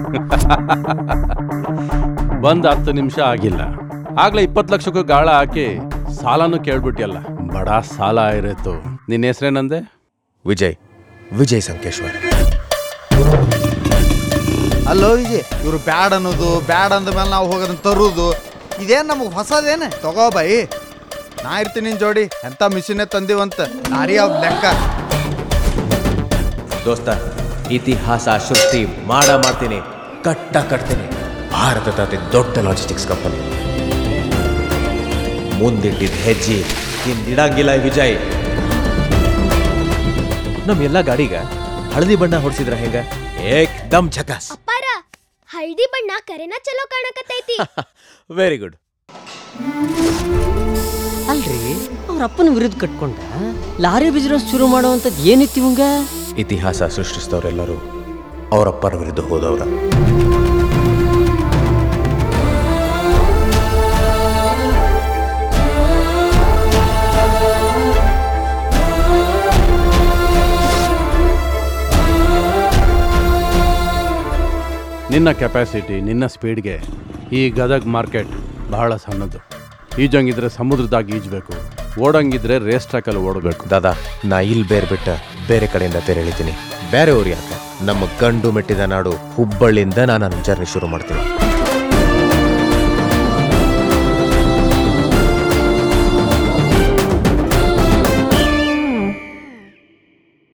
ಬಂದ್ ಹತ್ತು ನಿಮಿಷ ಆಗಿಲ್ಲ ಆಗ್ಲೇ ಇಪ್ಪತ್ತು ಲಕ್ಷಕ್ಕೂ ಗಾಳ ಹಾಕಿ ಸಾಲನೂ ಕೇಳ್ಬಿಟ್ಟಿಯಲ್ಲ ಬಡ ಸಾಲ ಇರತ್ತು ನಿನ್ನ ಹೆಸ್ರೇನಂದೆ ವಿಜಯ್ ವಿಜಯ್ ಸಂಕೇಶ್ವರ್ ಅಲ್ಲೋ ವಿಜಯ್ ಇವ್ರು ಬ್ಯಾಡ್ ಅನ್ನೋದು ಬ್ಯಾಡ್ ಅಂದ ಮೇಲೆ ನಾವು ಹೋಗೋದನ್ನ ತರುವುದು ಇದೇನು ನಮಗೆ ಹೊಸದೇನೆ ತಗೋ ಬೈ ನಾ ಇರ್ತೀನಿ ನಿನ್ ಜೋಡಿ ಎಂತ ಮಿಷಿನೇ ತಂದಿವಂತ ನಾರಿ ಅವ್ ಲೆಕ್ಕ ದೋಸ್ತ ಇತಿಹಾಸ ಸೃಷ್ಟಿ ಮಾಡ ಮಾಡ್ತೀನಿ ಕಟ್ಟ ಕಟ್ತೀನಿ ಭಾರತದ ಅತಿ ದೊಡ್ಡ ಲಾಜಿಸ್ಟಿಕ್ಸ್ ಕಂಪನಿ ಮುಂದಿಟ್ಟಿದ್ದ ಹೆಜ್ಜೆ ಹಿಂದಿಡಂಗಿಲ್ಲ ವಿಜಯ್ ನಮ್ ಎಲ್ಲ ಗಾಡಿಗ ಹಳದಿ ಬಣ್ಣ ಹೊಡ್ಸಿದ್ರ ಹೆಂಗ ಏಕ್ದಮ್ ಝಕಾಸ್ ಅಪ್ಪಾರ ಹಳ್ದಿ ಬಣ್ಣ ಕರೆನ ಚಲೋ ಕಾಣಕತ್ತೈತಿ ವೆರಿ ಗುಡ್ ಅಲ್ರಿ ಅವ್ರ ಅಪ್ಪನ ವಿರುದ್ಧ ಕಟ್ಕೊಂಡ ಲಾರಿ ಬಿಸ್ನೆಸ್ ಶುರು ಮಾಡುವಂಥದ್ದು ಏನಿತ್ತು ಇವಂಗ ಇತಿಹಾಸ ಸೃಷ್ಟಿಸಿದವರೆಲ್ಲರೂ ಅವರಪ್ಪರ ವಿರುದ್ಧ ಹೋದವ್ರ ನಿನ್ನ ಕೆಪಾಸಿಟಿ ನಿನ್ನ ಸ್ಪೀಡ್ಗೆ ಈ ಗದಗ್ ಮಾರ್ಕೆಟ್ ಬಹಳ ಸಣ್ಣದು ಈಜಂಗಿದ್ರೆ ಸಮುದ್ರದಾಗ ಈಜಬೇಕು ಓಡಂಗಿದ್ರೆ ರೇಸ್ ಟ್ರ್ಯಾಕಲ್ಲಿ ಓಡಬೇಕು ದಾದಾ ನಾ ಇಲ್ಲಿ ಬೇರೆ ಬಿಟ್ಟ ಬೇರೆ ಕಡೆಯಿಂದ ತೆರೆ ಎಳಿತೀನಿ ಬೇರೆ ಊರು ಯಾಕೆ ನಮ್ಮ ಗಂಡು ಮೆಟ್ಟಿದ ನಾಡು ಹುಬ್ಬಳ್ಳಿಯಿಂದ ನಾನು ನನ್ನ ಜರ್ನಿ ಶುರು ಮಾಡ್ತೀನಿ